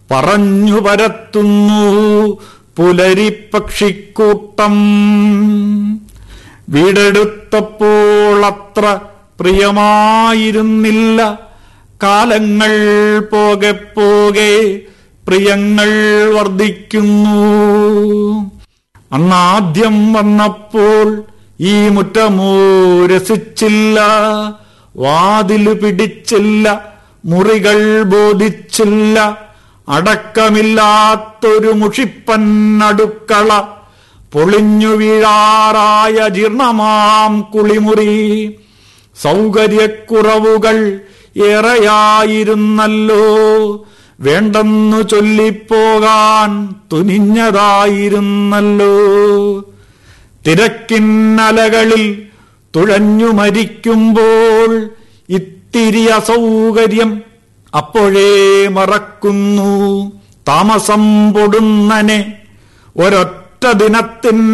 പറഞ്ഞു പരത്തുന്നു പുലരിപ്പക്ഷിക്കൂട്ടം വീടെടുത്തപ്പോൾ അത്ര പ്രിയമായിരുന്നില്ല കാലങ്ങൾ പോകെ പോകെ പ്രിയങ്ങൾ വർദ്ധിക്കുന്നു അന്നാദ്യം വന്നപ്പോൾ ഈ മുറ്റമോ രസിച്ചില്ല വാതില് പിടിച്ചില്ല മുറികൾ ബോധിച്ചില്ല അടക്കമില്ലാത്തൊരു മുഷിപ്പൻ അടുക്കള പൊളിഞ്ഞു വീഴാറായ ജീർണമാം കുളിമുറി സൗകര്യക്കുറവുകൾ ഏറെയായിരുന്നല്ലോ വേണ്ടെന്നു ചൊല്ലിപ്പോകാൻ തുനിഞ്ഞതായിരുന്നല്ലോ തിരക്കിന്നലകളിൽ തുഴഞ്ഞു മരിക്കുമ്പോൾ ഇത്തിരി അസൗകര്യം അപ്പോഴേ മറക്കുന്നു താമസം പൊടുന്നനെ ഒരൊറ്റ ദിനത്തിൻ